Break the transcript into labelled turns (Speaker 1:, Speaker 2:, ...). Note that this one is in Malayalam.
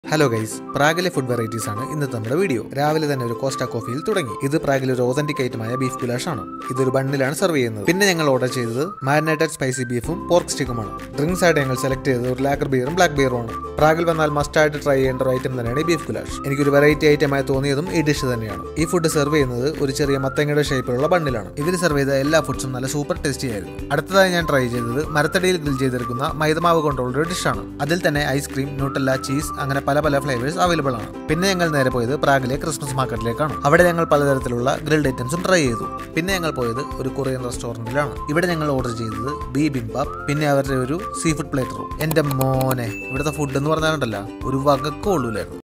Speaker 1: ഹലോ ഗൈസ് പ്രാഗിലെ ഫുഡ് വെറൈറ്റീസ് ആണ് ഇന്നത്തെ നമ്മുടെ വീഡിയോ രാവിലെ തന്നെ ഒരു കോസ്റ്റ കോഫിയിൽ തുടങ്ങി ഇത് പ്രാഗിലെ ഒരു ഓതന്റിക് ഐറ്റമായ ബീഫ് ഗുലാഷ് ആണ് ഇതൊരു ബണ്ണിലാണ് സെർവ് ചെയ്യുന്നത് പിന്നെ ഞങ്ങൾ ഓർഡർ ചെയ്തത് മാരിനേറ്റഡ് സ്പൈസി ബീഫും പോർക്ക് സ്റ്റിക്കുമാണ് ഡ്രിങ്ക്സ് ആയിട്ട് ഞങ്ങൾ സെലക്ട് ചെയ്തത് ഒരു ലാക്കർ ബിയറും ബ്ലാക്ക് ബിയറും ആണ് പ്രാഗിൽ വന്നാൽ മസ്റ്റ് ആയിട്ട് ട്രൈ ചെയ്യേണ്ട ഒരു ഐറ്റം തന്നെയാണ് ഈ ബീഫ് ഗുലാഷ് എനിക്കൊരു വെറൈറ്റി ഐറ്റമായി തോന്നിയതും ഈ ഡിഷ് തന്നെയാണ് ഈ ഫുഡ് സെർവ് ചെയ്യുന്നത് ഒരു ചെറിയ മത്തങ്ങയുടെ ഷേപ്പിലുള്ള ബണ്ണിലാണ് ഇവർ സെർവ് ചെയ്ത എല്ലാ ഫുഡ്സും നല്ല സൂപ്പർ ടേസ്റ്റി ആയിരുന്നു അടുത്തതായി ഞാൻ ട്രൈ ചെയ്തത് മരത്തടിയിൽ ഗ്രിൽ ചെയ്തെടുക്കുന്ന മൈദമാവ് കൊണ്ടുള്ള ഒരു ഡിഷാണ് അതിൽ തന്നെ ഐസ്ക്രീം ന്യൂട്ടല്ല ചീസ് അങ്ങനെ പല പല ഫ്ലേവേഴ്സ് അവൈലബിൾ ആണ് പിന്നെ ഞങ്ങൾ നേരെ പോയത് പ്രാഗിലെ ക്രിസ്മസ് മാർക്കറ്റിലേക്കാണ് അവിടെ ഞങ്ങൾ പലതരത്തിലുള്ള ഗ്രിൽഡ് ഐറ്റംസും ട്രൈ ചെയ്തു പിന്നെ ഞങ്ങൾ പോയത് ഒരു കൊറിയൻ റെസ്റ്റോറന്റിലാണ് ഇവിടെ ഞങ്ങൾ ഓർഡർ ചെയ്തത് ബി ബിംബാബ് പിന്നെ അവരുടെ ഒരു സീ ഫുഡ് പ്ലേറ്ററും എന്റെ മോനെ ഇവിടുത്തെ ഫുഡ് എന്ന് പറഞ്ഞാലുണ്ടല്ലോ ഒരു വകക്കോളൂലായിരുന്നു